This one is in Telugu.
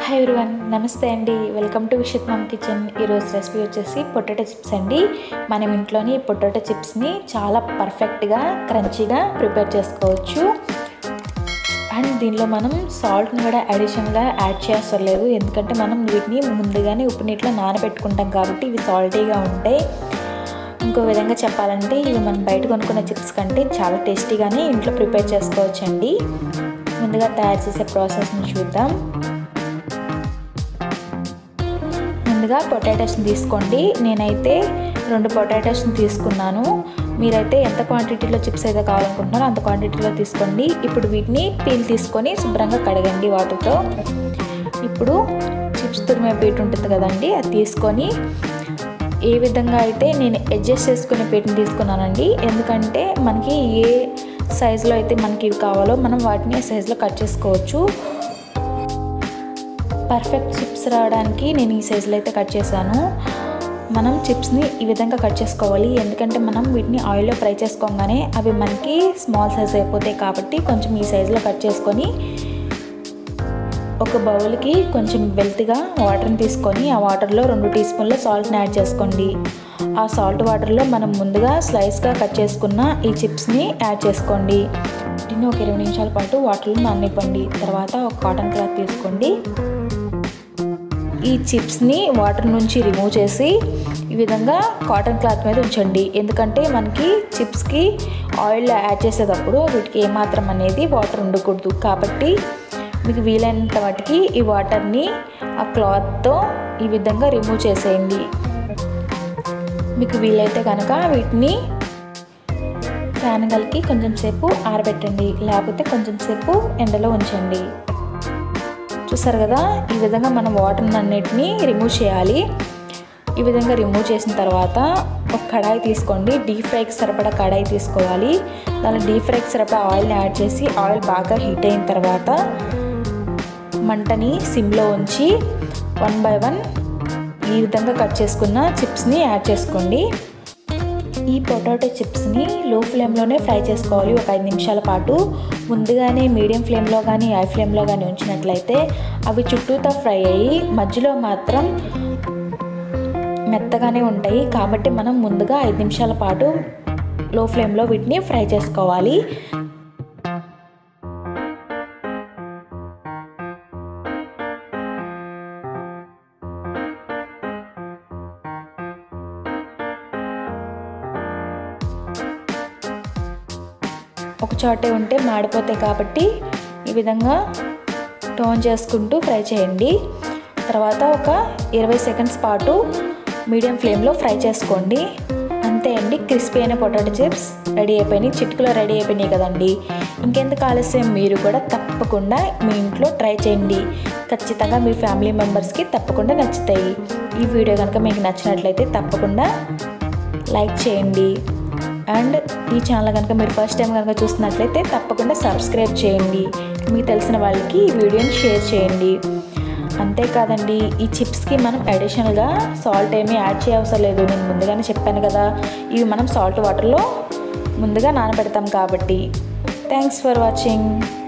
హాయ్ ఎవ్రీవన్ నమస్తే అండి వెల్కమ్ టు విషిత్ మమ్ కిచెన్ ఈరోజు రెసిపీ వచ్చేసి పొటాటో చిప్స్ అండి మనం ఇంట్లోని పొటాటో చిప్స్ని చాలా పర్ఫెక్ట్గా క్రంచీగా ప్రిపేర్ చేసుకోవచ్చు అండ్ దీనిలో మనం సాల్ట్ని కూడా అడిషనల్గా యాడ్ చేస్తారు లేదు ఎందుకంటే మనం వీటిని ముందుగానే ఉప్పు నీటిలో నానబెట్టుకుంటాం కాబట్టి ఇవి సాల్టీగా ఉంటాయి ఇంకో విధంగా చెప్పాలంటే ఇవి మనం బయట కొనుక్కున్న చిప్స్ కంటే చాలా టేస్టీగానే ఇంట్లో ప్రిపేర్ చేసుకోవచ్చు అండి ముందుగా తయారు చేసే ప్రాసెస్ని చూద్దాం ముందుగా పొటాటోస్ని తీసుకోండి నేనైతే రెండు పొటాటోస్ని తీసుకున్నాను మీరైతే ఎంత క్వాంటిటీలో చిప్స్ అయితే కావాలనుకుంటున్నారో అంత క్వాంటిటీలో తీసుకోండి ఇప్పుడు వీటిని పీల్ తీసుకొని శుభ్రంగా కడగండి వాటర్తో ఇప్పుడు చిప్స్ తురిమే పీట ఉంటుంది కదండి అది తీసుకొని ఏ విధంగా అయితే నేను అడ్జస్ట్ చేసుకునే పీటని తీసుకున్నానండి ఎందుకంటే మనకి ఏ సైజులో అయితే మనకి ఇవి కావాలో మనం వాటిని ఆ సైజులో కట్ చేసుకోవచ్చు పర్ఫెక్ట్ చిప్స్ రావడానికి నేను ఈ సైజులో అయితే కట్ చేశాను మనం చిప్స్ని ఈ విధంగా కట్ చేసుకోవాలి ఎందుకంటే మనం వీటిని ఆయిల్లో ఫ్రై చేసుకోగానే అవి మనకి స్మాల్ సైజ్ అయిపోతాయి కాబట్టి కొంచెం ఈ సైజులో కట్ చేసుకొని ఒక బౌల్కి కొంచెం వెల్త్గా వాటర్ని తీసుకొని ఆ వాటర్లో రెండు టీ స్పూన్ల సాల్ట్ని యాడ్ చేసుకోండి ఆ సాల్ట్ వాటర్లో మనం ముందుగా స్లైస్గా కట్ చేసుకున్న ఈ చిప్స్ని యాడ్ చేసుకోండి దీన్ని ఒక ఇరవై నిమిషాల పాటు వాటర్లో నానివ్వండి తర్వాత ఒక కాటన్ క్లాత్ తీసుకోండి ఈ చిప్స్ని వాటర్ నుంచి రిమూవ్ చేసి ఈ విధంగా కాటన్ క్లాత్ మీద ఉంచండి ఎందుకంటే మనకి చిప్స్కి ఆయిల్ యాడ్ చేసేటప్పుడు వీటికి ఏమాత్రం అనేది వాటర్ ఉండకూడదు కాబట్టి మీకు వీలైనంత వాటికి ఈ వాటర్ని ఆ క్లాత్తో ఈ విధంగా రిమూవ్ చేసేయండి మీకు వీలైతే కనుక వీటిని ఫ్యాన్ కలికి కొంచెం సేపు ఆరబెట్టండి లేకపోతే కొంచెం సేపు ఎండలో ఉంచండి చూసారు కదా ఈ విధంగా మనం వాటర్ అన్నిటిని రిమూవ్ చేయాలి ఈ విధంగా రిమూవ్ చేసిన తర్వాత ఒక కడాయి తీసుకోండి డీప్ ఫ్రైకి సరిపడా కడాయి తీసుకోవాలి దానిలో డీప్ ఫ్రైకి సరిపడా ఆయిల్ని యాడ్ చేసి ఆయిల్ బాగా హీట్ అయిన తర్వాత మంటని సిమ్లో ఉంచి వన్ బై వన్ ఈ విధంగా కట్ చేసుకున్న చిప్స్ని యాడ్ చేసుకోండి ఈ పొటాటో చిప్స్ని లో ఫ్లేమ్లోనే ఫ్రై చేసుకోవాలి ఒక ఐదు నిమిషాల పాటు ముందుగానే మీడియం ఫ్లేమ్లో కానీ హై ఫ్లేమ్లో కానీ ఉంచినట్లయితే అవి చుట్టూతో ఫ్రై అయ్యి మధ్యలో మాత్రం మెత్తగానే ఉంటాయి కాబట్టి మనం ముందుగా ఐదు నిమిషాల పాటు లో ఫ్లేమ్లో వీటిని ఫ్రై చేసుకోవాలి ఒక చోటే ఉంటే మాడిపోతాయి కాబట్టి ఈ విధంగా టోన్ చేసుకుంటూ ఫ్రై చేయండి తర్వాత ఒక ఇరవై సెకండ్స్ పాటు మీడియం ఫ్లేమ్లో ఫ్రై చేసుకోండి అంతే అండి క్రిస్పీ అయిన పొటాటో చిప్స్ రెడీ అయిపోయినాయి చిటికలో రెడీ అయిపోయినాయి కదండి ఇంకెందుకు ఆలస్యం మీరు కూడా తప్పకుండా మీ ఇంట్లో ట్రై చేయండి ఖచ్చితంగా మీ ఫ్యామిలీ మెంబర్స్కి తప్పకుండా నచ్చుతాయి ఈ వీడియో కనుక మీకు నచ్చినట్లయితే తప్పకుండా లైక్ చేయండి అండ్ ఈ ఛానల్ కనుక మీరు ఫస్ట్ టైం కనుక చూస్తున్నట్లయితే తప్పకుండా సబ్స్క్రైబ్ చేయండి మీకు తెలిసిన వాళ్ళకి ఈ వీడియోని షేర్ చేయండి అంతేకాదండి ఈ చిప్స్కి మనం అడిషనల్గా సాల్ట్ ఏమీ యాడ్ చేయవసరం లేదు నేను ముందుగానే చెప్పాను కదా ఇవి మనం సాల్ట్ వాటర్లో ముందుగా నానబెడతాం కాబట్టి థ్యాంక్స్ ఫర్ వాచింగ్